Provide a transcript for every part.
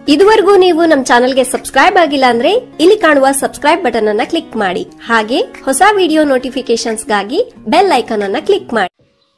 ಇದುವರೆಗೂ ನೀವು ನಮ್ಮ ಚಾನೆಲ್ಗೆ ಸಬ್ಸ್ಕ್ರೈಬ್ ಆಗಿಲ್ಲ ಅಂದ್ರೆ ಇಲ್ಲಿ ಕಾಣುವ ಸಬ್ಸ್ಕ್ರೈಬ್ ಬಟನ್ ಅನ್ನ ಕ್ಲಿಕ್ ಮಾಡಿ ಹಾಗೆ ಹೊಸ ವಿಡಿಯೋ ನೋಟಿಫಿಕೇಶನ್ಸ್ಗಾಗಿ ಬೆಲ್ ಐಕಾನ್ ಅನ್ನ ಕ್ಲಿಕ್ ಮಾಡಿ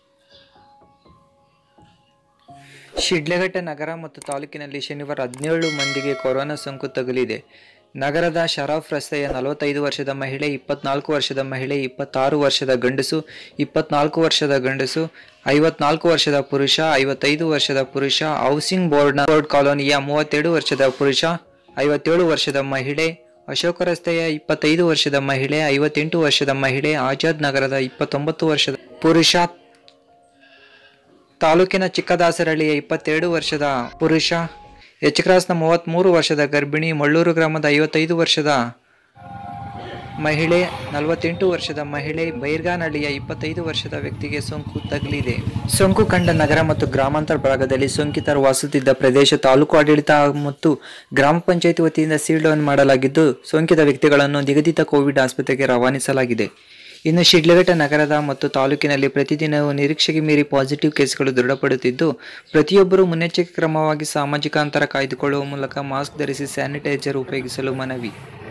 ಶಿಡ್ಲಘಟ್ಟ ನಗರ ಮತ್ತು ತಾಲೂಕಿನಲ್ಲಿ ಶನಿವಾರ ಹದಿನೇಳು ಮಂದಿಗೆ ಕೊರೋನಾ ಸೋಂಕು ತಗುಲಿದೆ ನಗರದ ಶರಾಫ್ ರಸ್ತೆಯ ನಲವತ್ತೈದು ವರ್ಷದ ಮಹಿಳೆ ಇಪ್ಪತ್ನಾಲ್ಕು ವರ್ಷದ ಮಹಿಳೆ ಇಪ್ಪತ್ತಾರು ವರ್ಷದ ಗಂಡಸು ಇಪ್ಪತ್ನಾಲ್ಕು ವರ್ಷದ ಗಂಡಸು ಐವತ್ನಾಲ್ಕು ವರ್ಷದ ಪುರುಷ ಐವತ್ತೈದು ವರ್ಷದ ಪುರುಷ ಹೌಸಿಂಗ್ ಬೋರ್ಡ್ನ ಬೋರ್ಡ್ ಕಾಲೋನಿಯ ಮೂವತ್ತೆರಡು ವರ್ಷದ ಪುರುಷ ಐವತ್ತೇಳು ವರ್ಷದ ಮಹಿಳೆ ಅಶೋಕ ರಸ್ತೆಯ ಇಪ್ಪತ್ತೈದು ವರ್ಷದ ಮಹಿಳೆ ಐವತ್ತೆಂಟು ವರ್ಷದ ಮಹಿಳೆ ಆಜಾದ್ ನಗರದ ಇಪ್ಪತ್ತೊಂಬತ್ತು ವರ್ಷದ ಪುರುಷ ತಾಲೂಕಿನ ಚಿಕ್ಕದಾಸರಳ್ಳಿಯ ಇಪ್ಪತ್ತೆರಡು ವರ್ಷದ ಪುರುಷ ಎಚ್ ಕ್ರಾಸ್ನ ಮೂವತ್ತ್ಮೂರು ವರ್ಷದ ಗರ್ಭಿಣಿ ಮಳ್ಳೂರು ಗ್ರಾಮದ ಐವತ್ತೈದು ವರ್ಷದ ಮಹಿಳೆ ನಲವತ್ತೆಂಟು ವರ್ಷದ ಮಹಿಳೆ ಬೈರ್ಗಾನಹಳ್ಳಿಯ ಇಪ್ಪತ್ತೈದು ವರ್ಷದ ವ್ಯಕ್ತಿಗೆ ಸೋಂಕು ತಗುಲಿದೆ ಸೋಂಕು ಕಂಡ ನಗರ ಮತ್ತು ಗ್ರಾಮಾಂತರ ಭಾಗದಲ್ಲಿ ಸೋಂಕಿತರು ವಾಸುತ್ತಿದ್ದ ಪ್ರದೇಶ ತಾಲೂಕು ಆಡಳಿತ ಮತ್ತು ಗ್ರಾಮ ಪಂಚಾಯತಿ ವತಿಯಿಂದ ಸೀಲ್ ಡೌನ್ ಮಾಡಲಾಗಿದ್ದು ಸೋಂಕಿತ ವ್ಯಕ್ತಿಗಳನ್ನು ನಿಗದಿತ ಕೋವಿಡ್ ಆಸ್ಪತ್ರೆಗೆ ರವಾನಿಸಲಾಗಿದೆ ಇನ್ನು ಶಿಡ್ಲಘಟ್ಟ ನಗರದ ಮತ್ತು ತಾಲೂಕಿನಲ್ಲಿ ಪ್ರತಿದಿನವೂ ನಿರೀಕ್ಷೆಗೆ ಮೀರಿ ಪಾಸಿಟಿವ್ ಕೇಸ್ಗಳು ದೃಢಪಡುತ್ತಿದ್ದು ಪ್ರತಿಯೊಬ್ಬರೂ ಮುನ್ನೆಚ್ಚರಿಕೆ ಕ್ರಮವಾಗಿ ಸಾಮಾಜಿಕ ಅಂತರ ಕಾಯ್ದುಕೊಳ್ಳುವ ಮೂಲಕ ಮಾಸ್ಕ್ ಧರಿಸಿ ಸ್ಯಾನಿಟೈಸರ್ ಉಪಯೋಗಿಸಲು ಮನವಿ